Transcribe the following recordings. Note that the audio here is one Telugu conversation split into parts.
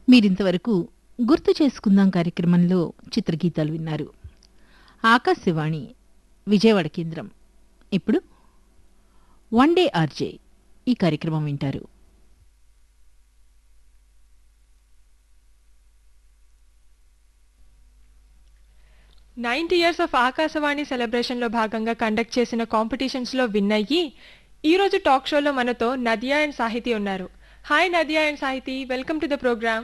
మీరింతవరకు గుర్తు చేసుకుందాం కార్యక్రమంలో చిత్రగీతాలు విన్నారు ఆకాశవాణి విజయవాడ కేంద్రం ఇప్పుడు వన్ డే ఆర్జే ఈ కార్యక్రమం వింటారు నైన్టీ ఇయర్స్ ఆఫ్ ఆకాశవాణి సెలబ్రేషన్లో భాగంగా కండక్ట్ చేసిన కాంపిటీషన్స్లో విన్ అయ్యి ఈరోజు టాక్ షోలో మనతో నదియా అండ్ సాహితీ ఉన్నారు hi Nadiya and Sahithi welcome to the programme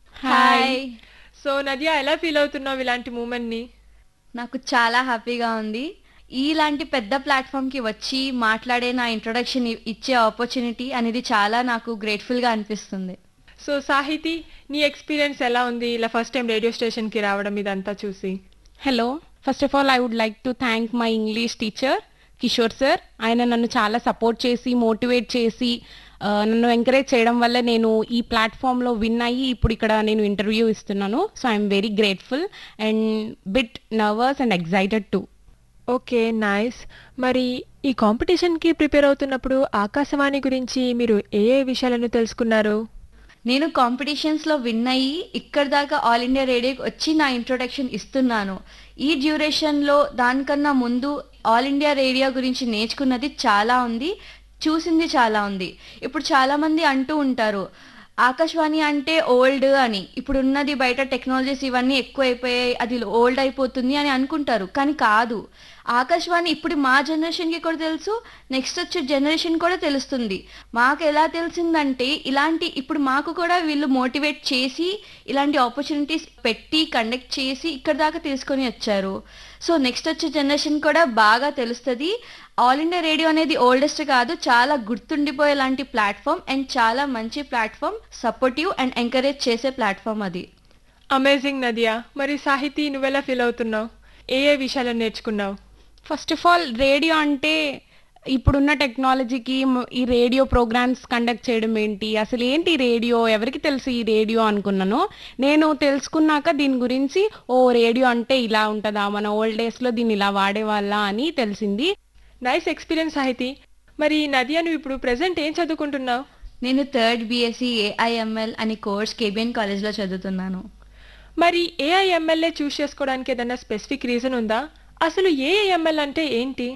hi so Nadiya ఎలా ఫీల్ అవుతున్నావు ఇలాంటి మూమెంట్ని నాకు చాలా హ్యాపీగా ఉంది ఇలాంటి పెద్ద ప్లాట్ఫామ్ కి వచ్చి మాట్లాడే నా ఇంట్రొడక్షన్ ఇచ్చే ఆపర్చునిటీ అనేది చాలా నాకు గ్రేట్ఫుల్ గా అనిపిస్తుంది సో సాహితీ నీ ఎక్స్పీరియన్స్ ఎలా ఉంది ఇలా ఫస్ట్ టైం రేడియో స్టేషన్కి రావడం ఇదంతా చూసి hello first of all I would like to thank my English teacher Kishore sir ఆయన నన్ను చాలా సపోర్ట్ చేసి మోటివేట్ చేసి ఆ, నన్ను ఎంకరేజ్ చేయడం వల్ల నేను ఈ ప్లాట్ఫామ్లో విన్ అయ్యి ఇప్పుడు ఇక్కడ నేను ఇంటర్వ్యూ ఇస్తున్నాను so I'm very grateful and bit nervous and excited to okay nice మరి ఈ కాంపిటీషన్కి ప్రిపేర్ అవుతున్నప్పుడు ఆకాశవాణి గురించి మీరు ఏ ఏ విషయాలను తెలుసుకున్నారు నేను కాంపిటీషన్స్ లో విన్ అయ్యి ఇక్కడ దాకా ఆల్ ఇండియా రేడియోకి వచ్చి నా ఇంట్రొడక్షన్ ఇస్తున్నాను ఈ డ్యూరేషన్ లో దానికన్నా ముందు ఆల్ ఇండియా రేడియో గురించి నేర్చుకున్నది చాలా ఉంది చూసింది చాలా ఉంది ఇప్పుడు చాలా మంది అంటూ ఉంటారు ఆకాశవాణి అంటే ఓల్డ్ అని ఇప్పుడు ఉన్నది బయట టెక్నాలజీస్ ఇవన్నీ ఎక్కువ అయిపోయాయి అది ఓల్డ్ అయిపోతుంది అని అనుకుంటారు కానీ కాదు ఆకాశవాణి ఇప్పుడు మా జనరేషన్కి కూడా తెలుసు నెక్స్ట్ వచ్చే జనరేషన్ కూడా తెలుస్తుంది మాకు ఎలా తెలిసిందంటే ఇలాంటి ఇప్పుడు మాకు కూడా వీళ్ళు మోటివేట్ చేసి ఇలాంటి ఆపర్చునిటీస్ పెట్టి కండక్ట్ చేసి ఇక్కడ దాకా తీసుకొని వచ్చారు సో నెక్స్ట్ వచ్చే జనరేషన్ కూడా బాగా తెలుస్తుంది ఆల్ ఇండియా రేడియో అనేది ఓల్డెస్ట్ కాదు చాలా గుర్తుండిపోయే లాంటి ప్లాట్ఫామ్ అండ్ చాలా మంచి ప్లాట్ఫామ్ సపోర్టివ్ అండ్ ఎంకరేజ్ చేసే ప్లాట్ఫామ్ అది అమేజింగ్ నదియా మరి సాహితీ నువ్వెలా ఫీల్ అవుతున్నావు ఏ ఏ విషయాలను నేర్చుకున్నావు ఫస్ట్ ఆఫ్ ఆల్ రేడియో అంటే ఇప్పుడున్న టెక్నాలజీకి మ- ఈ రేడియో ప్రోగ్రామ్స్ కండక్ట్ చేయడం ఏంటి అసలు ఏంటి రేడియో ఎవరికి తెలుసు ఈ రేడియో అనుకున్నాను నేను తెలుసుకున్నాక దీని గురించి ఓ రేడియో అంటే ఇలా ఉంటుందా మన ఓల్డ్ డేస్లో దీన్ని ఇలా వాడేవాళ్ళ అని తెలిసింది నైస్ ఎక్స్పీరియన్స్ సాహితీ మరి నదియా నువ్వు ఇప్పుడు ప్రెసెంట్ ఏం చదువుకుంటున్నావు నేను థర్డ్ బీఎస్సీ ఏఐఎంఎల్ అని కోర్స్ కేబిఎన్ కాలేజ్లో చదువుతున్నాను మరి ఏఐఎంఎల్ఏ చూస్ చేసుకోవడానికి ఏదైనా స్పెసిఫిక్ రీజన్ ఉందా అసలు ఏఐఎంఎల్ అంటే ఏంటి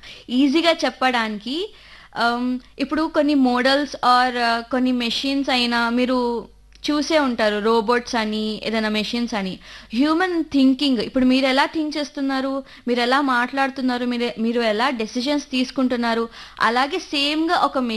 ఈజీగా చెప్పడానికి um, ఇప్పుడు కొన్ని మోడల్స్ ఆర్ కొన్ని మెషిన్స్ అయినా మీరు చూసే ఉంటారు రోబోట్స్ అని ఏదైనా మెషిన్స్ అని హ్యూమన్ థింకింగ్ ఇప్పుడు మీరు ఎలా థింక్ చేస్తున్నారు మీరు ఎలా మాట్లాడుతున్నారు మీరు మీరు ఎలా డెసిషన్స్ తీసుకుంటున్నారు అలాగే సేమ్గా ఒక